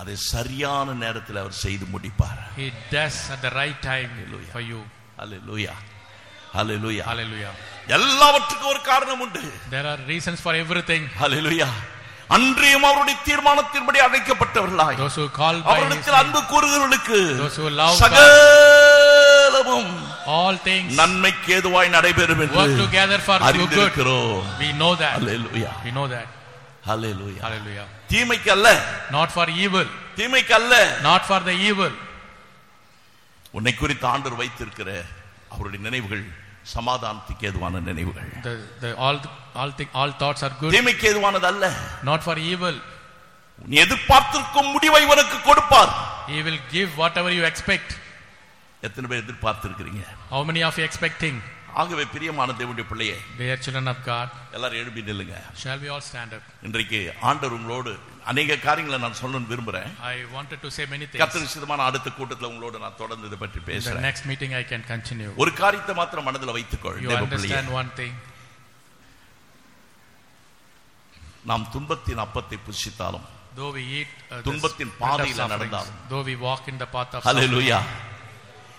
அதை சரியான நேரத்தில் அவர் செய்து முடிப்பார் He does at the right time Hallelujah. for you. Hallelujah hallelujah Hallelujah. எல்லாவற்றுக்கும் ஒரு காரணம் உண்டு There are reasons for everything. ஹalleluya அன்றியும் அவருடைய தீர்மானத்தின்படி அழைக்கப்பட்டவர்களாய் Those who call by His அவரிடத்தில் name, அன்பு கூறுகிறவர்களுக்கு Those who love சகலமும் all things நன்மைக்கு ஏதுவாய் நடைபெறும் என்று work together for your good. அறிந்திருக்கிறோம் We know that. Hallelujah We know that. Hallelujah Hallelujah. தீமைக்கு அல்ல Not for evil. தீமைக்கு அல்ல Not for the evil. உன்னை குறித்து ஆண்டவர் வைத்திருக்கிற அவருடைய நினைவுகள் சமாதானத்துக்கு ஏதுவான நினைவுகள் The, the, all, all, thing, all thoughts are good. தீமைக்கு ஏதுவானது அல்ல Not for evil. நீ எதிர்பார்த்திருக்கும் முடிவை உனக்கு கொடுப்பார் He will give whatever you expect. எத்தனை பேர் எதிர்பார்த்திருக்கிறீங்க How many of you expecting? ஆகவே பிரியமான தேவனுடைய பிள்ளையே Dear children of God, எல்லாரும் எழுப்பி நில்லுங்க shall we all stand up? இன்றைக்கு ஆண்டவர் உங்களோடு அநேக காரியங்களை நான் சொல்லணும்னு விரும்புறேன் I wanted to say many things. கர்த்தர் சிதமான அடுத்த கூட்டத்துல உங்களோட நான் தொடர்ந்து இதை பற்றி In the பேசுறேன் next meeting, I can continue. ஒரு காரியத்தை மாத்திரம் மனதில் வைத்துக்கொள் You தேவ பிள்ளையே understand one thing. நாம் துன்பத்தின் அப்பத்தை புசித்தாலும் Though we eat uh, this துன்பத்தின் bread of பாதையில sufferings, நடந்தாலும். though we walk in the path of hallelujah suffering,